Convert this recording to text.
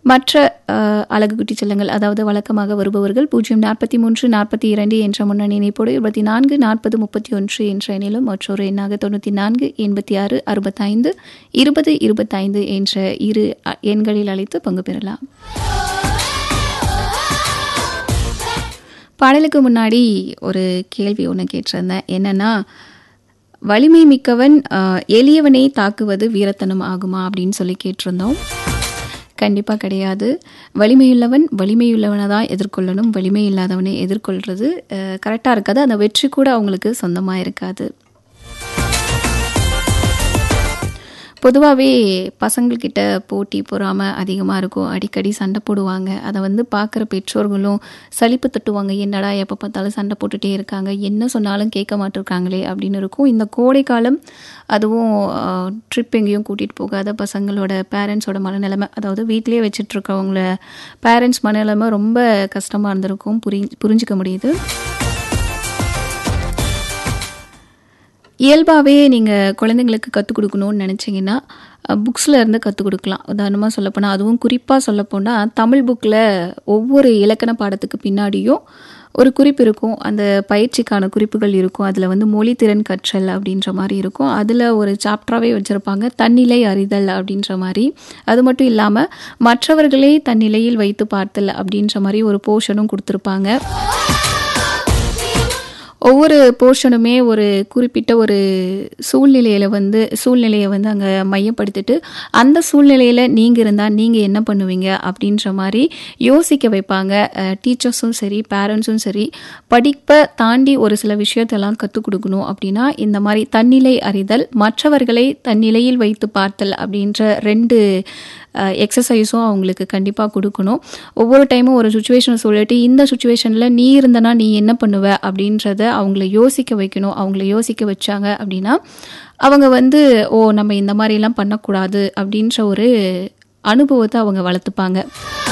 மற்ற அஹ், அழகு குட்டி செல்லங்கள் அதாவது வழக்கமாக வருபவர்கள் பூஜ்ஜியம் நாற்பத்தி மூன்று நாற்பத்தி இரண்டு என்ற முன்னணி இணைப்போடு இருபத்தி நான்கு நாற்பது முப்பத்தி ஒன்று என்ற எண்ணிலும் மற்றொரு எண்ணாக தொண்ணூற்றி நான்கு எண்பத்தி ஆறு அறுபத்தைந்து இருபது இருபத்தைந்து என்ற இரு அ- எண்களில் அழைத்து பங்கு பெறலாம் பாடலுக்கு முன்னாடி ஒரு கேள்வி ஒன்று கேட்டிருந்தேன் என்னன்னா வலிமை மிக்கவன் அஹ், எளியவனை தாக்குவது வீரத்தனம் ஆகுமா அப்படின்னு சொல்லி கேட்டிருந்தோம் கண்டிப்பாக கிடையாது வலிமையுள்ளவன் வலிமையுள்ளவனை தான் எதிர்கொள்ளணும் வலிமை இல்லாதவனை எதிர்கொள்கிறது கரெக்டாக இருக்காது அந்த வெற்றி கூட அவங்களுக்கு சொந்தமாக இருக்காது பொதுவாகவே பசங்கள்கிட்ட போட்டி பொறாமை அதிகமாக இருக்கும் அடிக்கடி சண்டை போடுவாங்க அதை வந்து பார்க்குற பெற்றோர்களும் சலிப்பு தட்டுவாங்க என்னடா எப்போ பார்த்தாலும் சண்டை போட்டுகிட்டே இருக்காங்க என்ன சொன்னாலும் கேட்க மாட்டிருக்காங்களே அப்படின்னு இருக்கும் இந்த கோடை காலம் அதுவும் ட்ரிப் எங்கேயும் கூட்டிகிட்டு போகாத பசங்களோட பேரண்ட்ஸோட மனநிலைமை அதாவது வீட்டிலேயே வச்சுட்டு இருக்கவங்கள பேரண்ட்ஸ் மனநிலைமை ரொம்ப கஷ்டமாக இருந்திருக்கும் புரி புரிஞ்சிக்க முடியுது இயல்பாகவே நீங்கள் குழந்தைங்களுக்கு கற்றுக் கொடுக்கணும்னு நினச்சிங்கன்னா புக்ஸில் இருந்து கற்றுக் கொடுக்கலாம் உதாரணமாக சொல்லப்போனால் அதுவும் குறிப்பாக சொல்லப்போனால் தமிழ் புக்கில் ஒவ்வொரு இலக்கண பாடத்துக்கு பின்னாடியும் ஒரு குறிப்பு இருக்கும் அந்த பயிற்சிக்கான குறிப்புகள் இருக்கும் அதில் வந்து மொழித்திறன் கற்றல் அப்படின்ற மாதிரி இருக்கும் அதில் ஒரு சாப்டராகவே வச்சுருப்பாங்க தன்னிலை அறிதல் அப்படின்ற மாதிரி அது மட்டும் இல்லாமல் மற்றவர்களே தன்னிலையில் வைத்து பார்த்தல் அப்படின்ற மாதிரி ஒரு போர்ஷனும் கொடுத்துருப்பாங்க ஒவ்வொரு போர்ஷனுமே ஒரு குறிப்பிட்ட ஒரு சூழ்நிலையில் வந்து சூழ்நிலையை வந்து அங்கே மையப்படுத்திட்டு அந்த சூழ்நிலையில் நீங்கள் இருந்தால் நீங்கள் என்ன பண்ணுவீங்க அப்படின்ற மாதிரி யோசிக்க வைப்பாங்க டீச்சர்ஸும் சரி பேரண்ட்ஸும் சரி படிப்பை தாண்டி ஒரு சில விஷயத்தெல்லாம் கற்றுக் கொடுக்கணும் அப்படின்னா இந்த மாதிரி தன்னிலை அறிதல் மற்றவர்களை தன்னிலையில் வைத்து பார்த்தல் அப்படின்ற ரெண்டு எக்ஸசைஸும் அவங்களுக்கு கண்டிப்பாக கொடுக்கணும் ஒவ்வொரு டைமும் ஒரு சுச்சுவேஷனை சொல்லிட்டு இந்த சுச்சுவேஷனில் நீ இருந்தனா நீ என்ன பண்ணுவ அப்படின்றத அவங்கள யோசிக்க வைக்கணும் அவங்கள யோசிக்க வச்சாங்க அப்படின்னா அவங்க வந்து ஓ நம்ம இந்த மாதிரிலாம் பண்ணக்கூடாது அப்படின்ற ஒரு அனுபவத்தை அவங்க வளர்த்துப்பாங்க